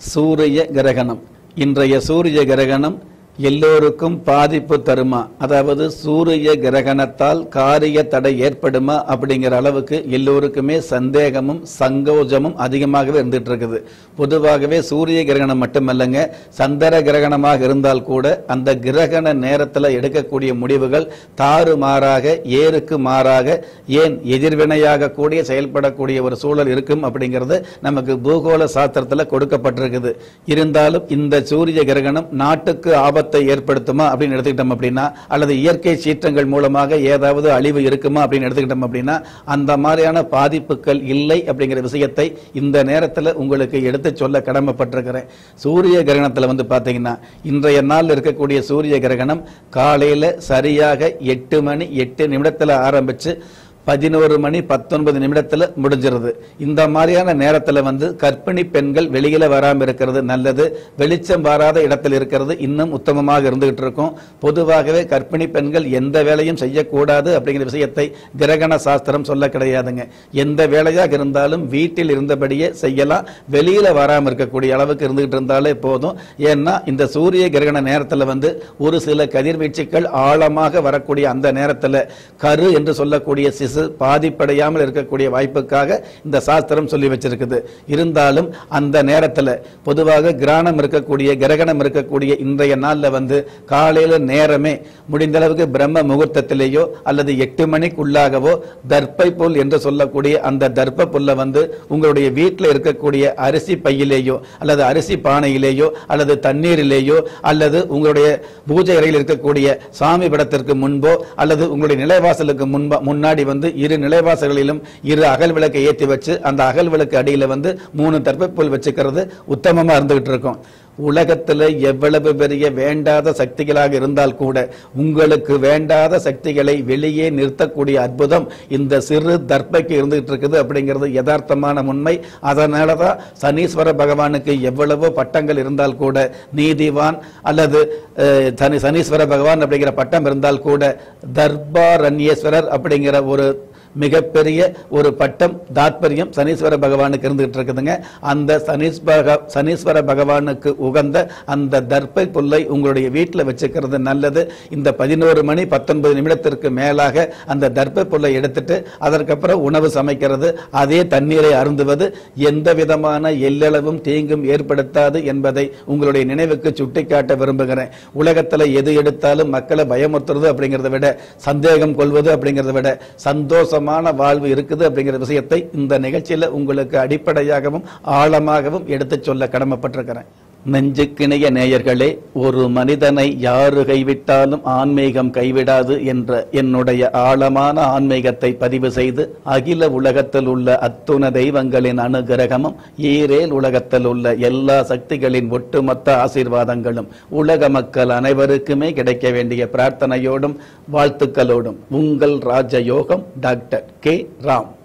சூரிய கிரகணம் இன்றைய சூரிய கிரகணம் எல்லோருக்கும் பாதிப்பு தருமா அதாவது சூரிய கிரகணத்தால் காரிய தடை ஏற்படுமா அப்படிங்கிற அளவுக்கு எல்லோருக்குமே சந்தேகமும் சங்கோஜமும் அதிகமாகவே இருந்துட்டு இருக்குது பொதுவாகவே சூரிய கிரகணம் மட்டுமல்லங்க சந்திர கிரகணமாக இருந்தால் கூட அந்த கிரகண நேரத்தில் எடுக்கக்கூடிய முடிவுகள் தாறுமாறாக ஏருக்கு மாறாக ஏன் எதிர்வினையாக கூடிய செயல்படக்கூடிய ஒரு சூழல் இருக்கும் அப்படிங்கிறது நமக்கு பூகோள சாஸ்திரத்தில் கொடுக்கப்பட்டிருக்குது இருந்தாலும் இந்த சூரிய கிரகணம் நாட்டுக்கு ஆபத்தை ஏற்படுத்துமா அப்படின்னு எடுத்துக்கிட்டோம் அப்படின்னா அல்லது இயற்கை சீற்றங்கள் மூலமாக ஏதாவது அழிவு இருக்குமா அப்படின்னு எடுத்துக்கிட்டோம் அப்படின்னா அந்த மாதிரியான பாதிப்புகள் இல்லை அப்படிங்கிற விஷயத்தை இந்த நேரத்தில் உங்களுக்கு எடுத்து சொல்ல கடமைப்பட்டிருக்கிறேன் சூரிய கிரகணத்தில் வந்து பார்த்தீங்கன்னா இன்றைய நாள் இருக்கக்கூடிய சூரிய கிரகணம் காலையில் சரியாக எட்டு மணி எட்டு நிமிடத்தில் ஆரம்பித்து பதினோரு மணி பத்தொன்பது நிமிடத்தில் முடிஞ்சிருது இந்த மாதிரியான நேரத்தில் வந்து கர்ப்பிணி பெண்கள் வெளியில வராமல் இருக்கிறது நல்லது வெளிச்சம் வராத இடத்தில் இருக்கிறது இன்னும் உத்தமமாக இருந்துகிட்டு இருக்கும் பொதுவாகவே கர்ப்பிணி பெண்கள் எந்த வேலையும் செய்யக்கூடாது அப்படிங்கிற விஷயத்தை கிரகண சாஸ்திரம் சொல்ல கிடையாதுங்க எந்த வேலையாக இருந்தாலும் வீட்டில் இருந்தபடியே செய்யலாம் வெளியில வராமல் இருக்கக்கூடிய அளவுக்கு இருந்துகிட்டு இருந்தாலே போதும் ஏன்னா இந்த சூரிய கிரகண நேரத்தில் வந்து ஒரு சில கதிர்வீச்சுக்கள் ஆழமாக வரக்கூடிய அந்த நேரத்தில் கரு என்று சொல்லக்கூடிய சிசு பாதிப்படையாமல் இருக்கக்கூடிய வாய்ப்புக்காக இந்த சாஸ்திரம் சொல்லி வச்சிருக்குது இருந்தாலும் அந்த நேரத்தில் பொதுவாக கிராணம் இருக்கக்கூடிய கிரகணம் இருக்கக்கூடிய இன்றைய நாளில் வந்து காலையில நேரமே முடிந்த அளவுக்கு பிரம்ம முகூர்த்தத்திலேயோ அல்லது எட்டு மணிக்குள்ளாகவோ தர்ப்பை புல் என்று சொல்லக்கூடிய அந்த தர்ப்ப புல்லை வந்து உங்களுடைய வீட்டில் இருக்கக்கூடிய அரிசி பையிலேயோ அல்லது அரிசி பானையிலேயோ அல்லது தண்ணீரிலேயோ அல்லது உங்களுடைய பூஜை அறையில் இருக்கக்கூடிய சாமி படத்திற்கு முன்போ அல்லது உங்களுடைய நிலைவாசலுக்கு முன்பா முன்னாடி வந்து இரு நிலைவாசல்களிலும் இரு அகல் விளக்கை ஏற்றி வச்சு அந்த அகல் விளக்கு அடியில வந்து மூணு தர்ப்பப்புல் வச்சுக்கிறது உத்தமமா இருந்துகிட்டு இருக்கும் உலகத்துல எவ்வளவு பெரிய வேண்டாத சக்திகளாக இருந்தால் கூட உங்களுக்கு வேண்டாத சக்திகளை வெளியே நிறுத்தக்கூடிய அற்புதம் இந்த சிறு தர்ப்பைக்கு இருந்துகிட்டு இருக்குது அப்படிங்கிறது யதார்த்தமான உண்மை அதனால தான் சனீஸ்வர பகவானுக்கு எவ்வளவோ பட்டங்கள் இருந்தால் கூட நீதிவான் அல்லது அஹ், சனி சனீஸ்வர பகவான் அப்படிங்கிற பட்டம் இருந்தால் கூட தர்பாரண்யேஸ்வரர் அப்படிங்கிற ஒரு மிகப்பெரிய ஒரு பட்டம் தாத்பரியம் சனீஸ்வர பகவானுக்கு இருந்துகிட்டு இருக்குதுங்க அந்த சனீஸ்வர சனீஸ்வர பகவானுக்கு உகந்த அந்த தர்ப்பை புல்லை உங்களுடைய வீட்டில் வச்சுக்கிறது நல்லது இந்த பதினோரு மணி பத்தொன்பது நிமிடத்திற்கு மேலாக அந்த தர்ப்பை புல்லை எடுத்துட்டு அதற்கப்புறம் உணவு சமைக்கிறது அதே தண்ணீரை அருந்துவது எந்த விதமான எல்லளவும் தீங்கும் ஏற்படுத்தாது என்பதை உங்களுடைய நினைவுக்கு சுட்டிக்காட்ட விரும்புகிறேன் உலகத்துல எது எடுத்தாலும் மக்களை பயமுறுத்துறது அப்படிங்கிறத விட சந்தேகம் கொள்வது அப்படிங்கிறத விட சந்தோஷமான வாழ்வு இருக்குது அப்படிங்கிற விஷயத்தை இந்த நிகழ்ச்சியில உங்களுக்கு அடிப்படையாகவும் ஆழமாகவும் எடுத்துச் சொல்ல கடமைப்பட்டிருக்கிறேன் நெஞ்சுக்கிணைய நேயர்களே ஒரு மனிதனை யாரு கைவிட்டாலும் ஆன்மீகம் கைவிடாது என்ற என்னுடைய ஆழமான ஆன்மீகத்தை பதிவு செய்து அகில உலகத்தில் உள்ள அத்துண தெய்வங்களின் அனுகிரகமும் ஈரேல் உலகத்தில் உள்ள எல்லா சக்திகளின் ஒட்டுமொத்த ஆசீர்வாதங்களும் உலக மக்கள் அனைவருக்குமே கிடைக்க வேண்டிய பிரார்த்தனையோடும் வாழ்த்துக்களோடும் உங்கள் ராஜயோகம் டாக்டர் கே ராம்